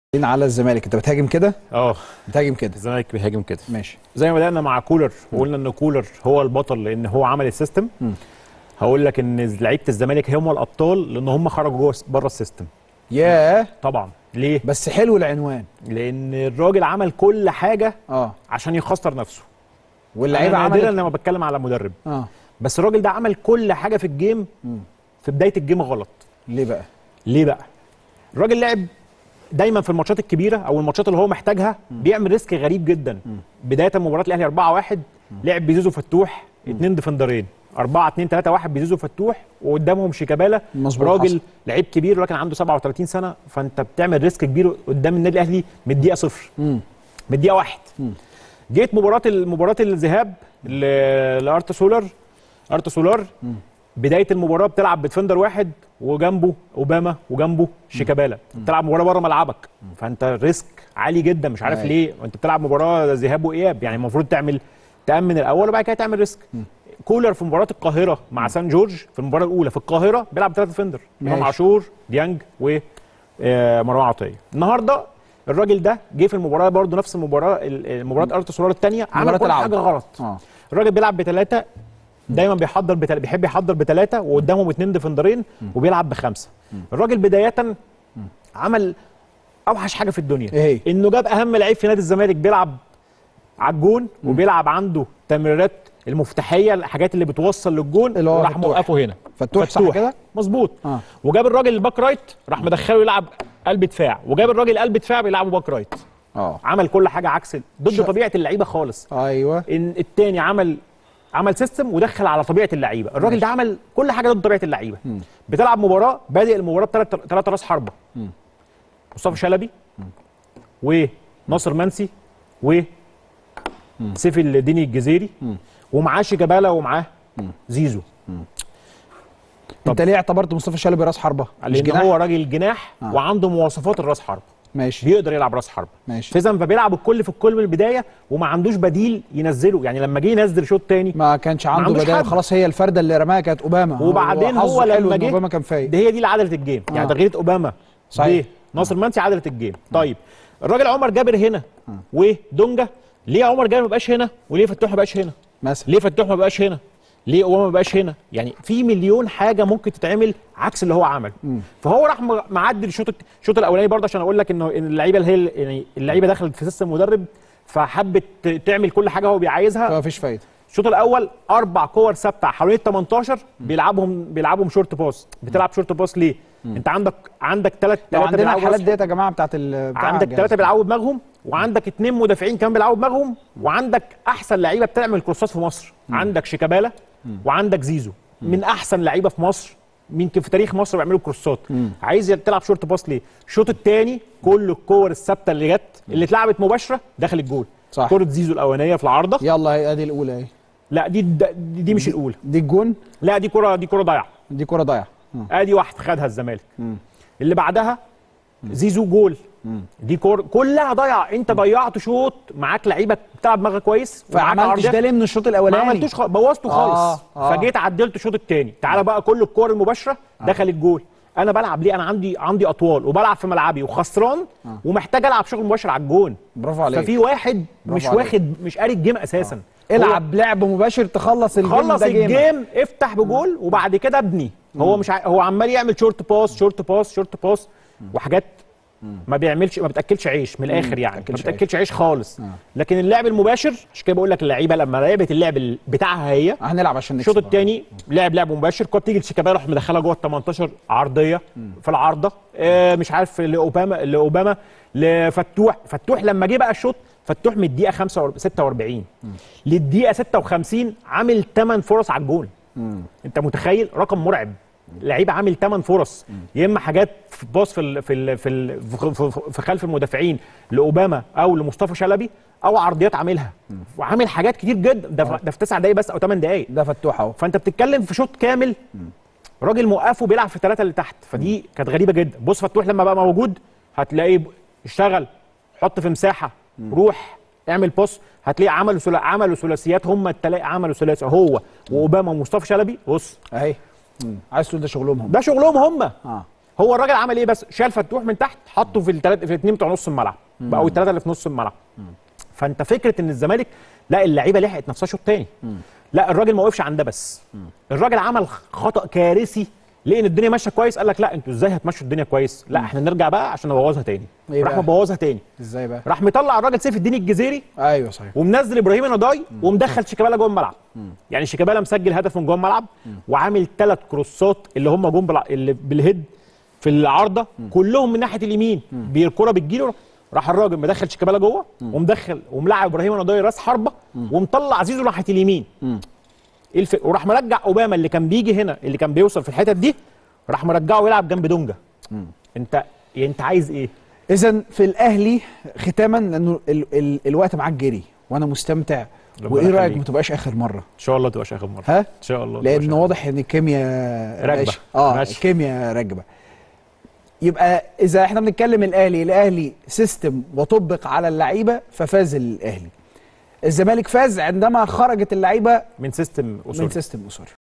على الزمالك انت بتهاجم كده اه بتهاجم كده الزمالك بيهاجم كده ماشي زي ما بدانا مع كولر وقلنا ان كولر هو البطل لان هو عمل السيستم هقول لك ان لعيبه الزمالك هم الابطال لان هم خرجوا جوه بره السيستم ياه طبعا ليه بس حلو العنوان لان الراجل عمل كل حاجه اه عشان يخسر نفسه واللعيبه أنا نادرا عملت لما بتكلم على مدرب اه بس الراجل ده عمل كل حاجه في الجيم في بدايه الجيم غلط ليه بقى ليه بقى الراجل لعب دايما في الماتشات الكبيره او الماتشات اللي هو محتاجها بيعمل ريسك غريب جدا بدايه مباراه الاهلي 4 1 لعب بزيزو فتوح اثنين ديفندرين 4 2 3 1 بزيزو فتوح وقدامهم شيكابالا مظبوط، راجل حصل. لعيب كبير ولكن عنده 37 سنه فانت بتعمل ريسك كبير قدام النادي الاهلي من الدقيقه صفر امم من الدقيقه واحد جيت مباراه مباراه الذهاب ل- لارتا سولار ارتا سولار بدايه المباراه بتلعب بدفندر واحد وجنبه اوباما وجنبه شيكابالا بتلعب مباراه بره ملعبك فانت ريسك عالي جدا مش عارف أيوة. ليه وانت بتلعب مباراه ذهاب واياب يعني المفروض تعمل تامن الاول وبعد كده تعمل ريسك كولر في مباراه القاهره مع سان جورج في المباراه الاولى في القاهره بيلعب ثلاثه ديفندر امام ماشي. عاشور ديانج ومروان عطيه النهارده الراجل ده جه في المباراه برضه نفس المباراه ال- مباراه ارتا سولار الثانيه عمل مباراة كل العودة. حاجه غلط اه الراجل بيلعب بثلاثه دايما بيحضر بتل... بيحب يحضر بثلاثه وقدامهم اثنين ديفندرين وبيلعب بخمسه الراجل بدايه عمل اوحش حاجه في الدنيا ايه هي؟ انه جاب اهم لعيب في نادي الزمالك بيلعب على الجون وبيلعب عنده تمريرات المفتاحيه الحاجات اللي بتوصل للجون اللي هو وراح فتوح. موقفه هنا فتوح صح كده مظبوط اه وجاب الراجل الباك رايت راح مدخله يلعب قلب دفاع وجاب الراجل قلب دفاع بيلعبه باك رايت اه عمل كل حاجه عكس ضد شا- طبيعه اللعيبه خالص ايوه ان التاني عمل عمل سيستم ودخل على طبيعه اللعيبه الراجل ماشي. ده عمل كل حاجه ضد طبيعه اللعيبه بتلعب مباراه بادئ المباراه بثلاث ثلاثه راس حربه مصطفى شلبي وناصر منسي و سيف الديني الجزيري ومعاه شيكابالا ومعاه زيزو انت ليه اعتبرت مصطفى شلبي راس حربه مش لان جناح هو راجل جناح آه. وعنده مواصفات الراس حربه ماشي بيقدر يلعب راس حربه ماشي فاذا فبيلعب الكل في الكل من البدايه وما عندوش بديل ينزله يعني لما جه ينزل شوط تاني ما كانش عنده عندوش بدايل حد. خلاص هي الفرده اللي رماها كانت اوباما وبعدين هو حظه حلو لما إن جه اوباما كان فايق ده هي دي اللي عدلت الجيم يعني آه. تغيير اوباما صحيح. ناصر منسي عدلت الجيم طيب الراجل عمر جابر هنا ودونجا ليه عمر جابر ما بقاش هنا وليه فتوح ما بقاش هنا مثلا ليه فتوح ما بقاش هنا ليه اوباما ما بقاش هنا يعني في مليون حاجه ممكن تتعمل عكس اللي هو عمله فهو راح م- معدل الشوط الشوط الاولاني برضه عشان اقول لك انه إن اللعيبه اللي هي يعني اللعيبه دخلت في سيستم مدرب فحبت ت- تعمل كل حاجه هو بيعايزها ما فيش فايده الشوط الاول اربع كور ثابته حوالين ال 18 بيلعبهم بيلعبهم شورت باس بتلعب شورت باس ليه انت عندك عندك ثلاث لو عندنا الحالات ديت يا جماعه بتاعت ال بتاع عندك الجهاز. ثلاثه بيلعبوا دماغهم وعندك اثنين مدافعين كمان بيلعبوا دماغهم وعندك احسن لعيبه بتعمل كروسات في مصر عندك شيكابالا وعندك زيزو من احسن لعيبه في مصر يمكن في تاريخ مصر بيعملوا كروسات عايز تلعب شورت باس ليه الشوط الثاني كل الكور الثابته اللي جت اللي اتلعبت مباشره دخل الجول صح. كره زيزو الاولانيه في العارضه يلا هي ادي الاولى اهي لا دي دي, دي مش الاولى دي الجون لا دي كره دي كره ضايعه دي كره ضايعه آه. ادي واحد خدها الزمالك اللي بعدها زيزو جول دي كور كلها ضيع انت ضيعت شوط معاك لعيبه بتلعب دماغك كويس ومعاك فعملتش عرضيات. ده ليه من الشوط ما الاولاني عملتوش خ... بوظته خالص آه، آه. فجيت عدلت الشوط الثاني تعالى بقى كل الكور المباشره دخل الجول انا بلعب ليه انا عندي عندي اطوال وبلعب في ملعبي وخسران ومحتاج العب شغل مباشر على الجون برافو عليك ففي واحد مش عليك. واخد مش قاري الجيم اساسا العب لعب مباشر تخلص الجيم خلص ده جيمك. الجيم افتح بجول وبعد كده ابني هو مش ع... هو عمال يعمل شورت باس شورت باس شورت باس وحاجات ما بيعملش ما بتاكلش عيش من الاخر يعني ما بتاكلش بتاكلش عيش خالص لكن اللعب المباشر عشان كده بقول لك اللعيبه لما لعبت اللعب ال- بتاعها هي هنلعب عشان نكسب الشوط الثاني لعب لعب مباشر كره بتيجي لشيكابالا راح مدخلها جوه ال 18 عرضيه في العارضه آه مش عارف لاوباما لاوباما لفتوح فتوح لما جه بقى الشوط فتوح من الدقيقه 45 46 للدقيقه 56 عامل 8 فرص على الجول انت متخيل رقم مرعب لعيب عامل 8 فرص يا اما حاجات في باص في ال في ال في, ال في, في, في خلف المدافعين لاوباما او لمصطفى شلبي او عرضيات عاملها وعامل حاجات كتير جدا ده في- ده في 9 دقايق بس او 8 دقايق ده فتوح اهو فانت بتتكلم في شوط كامل راجل موقفه بيلعب في الثلاثه اللي تحت فدي كانت غريبه جدا بص فتوح لما بقى موجود هتلاقيه ب- اشتغل حط في مساحه روح اعمل بوس هتلاقيه عملوا سلا... عملوا ثلاثيات هم الثلاثه عملوا ثلاثي هو واوباما ومصطفى شلبي بص اهي مم. عايز تقول ده شغلهم هم ده شغلهم هم اه هو الراجل عمل ايه بس شال فتوح من تحت حطه في الثلاث في الاثنين بتوع نص الملعب او الثلاثه اللي في نص الملعب فانت فكره ان الزمالك لا اللعيبه لحقت نفسها شوط تاني لا الراجل ما وقفش عند ده بس الراجل عمل خطا كارثي لان الدنيا ماشيه كويس قال لك لا انتوا ازاي هتمشوا الدنيا كويس لا احنا نرجع بقى عشان نبوظها تاني إيه راح بقى؟ مبوظها تاني ازاي بقى راح مطلع الراجل سيف الدين الجزيري ايوه صحيح ومنزل ابراهيم نضاي ومدخل شيكابالا جوه الملعب يعني شيكابالا مسجل هدف من جوه الملعب وعامل ثلاث كروسات اللي هم جم بالع... اللي بالهيد في العارضه كلهم من ناحيه اليمين بالكره بتجيله راح الراجل مدخل شيكابالا جوه ومدخل وملاعب ابراهيم نضاي راس حربه ومطلع زيزو ناحيه اليمين ايه الف... وراح مرجع اوباما اللي كان بيجي هنا اللي كان بيوصل في الحتت دي راح مرجعه يلعب جنب دونجا انت انت عايز ايه اذا في الاهلي ختاما لانه ال ال الوقت معاك جري وانا مستمتع ربنا وايه رايك يخليك. ما تبقاش اخر مره ان شاء الله تبقى اخر مره ها ان شاء الله تبقاش لان آخر واضح ان الكيمياء راكبة. ماشي. اه ماشي. الكيمياء راكبه يبقى اذا احنا بنتكلم الاهلي الاهلي سيستم وطبق على اللعيبه ففاز الاهلي الزمالك فاز عندما خرجت اللعيبه من سيستم من اصولي سيستم اسوري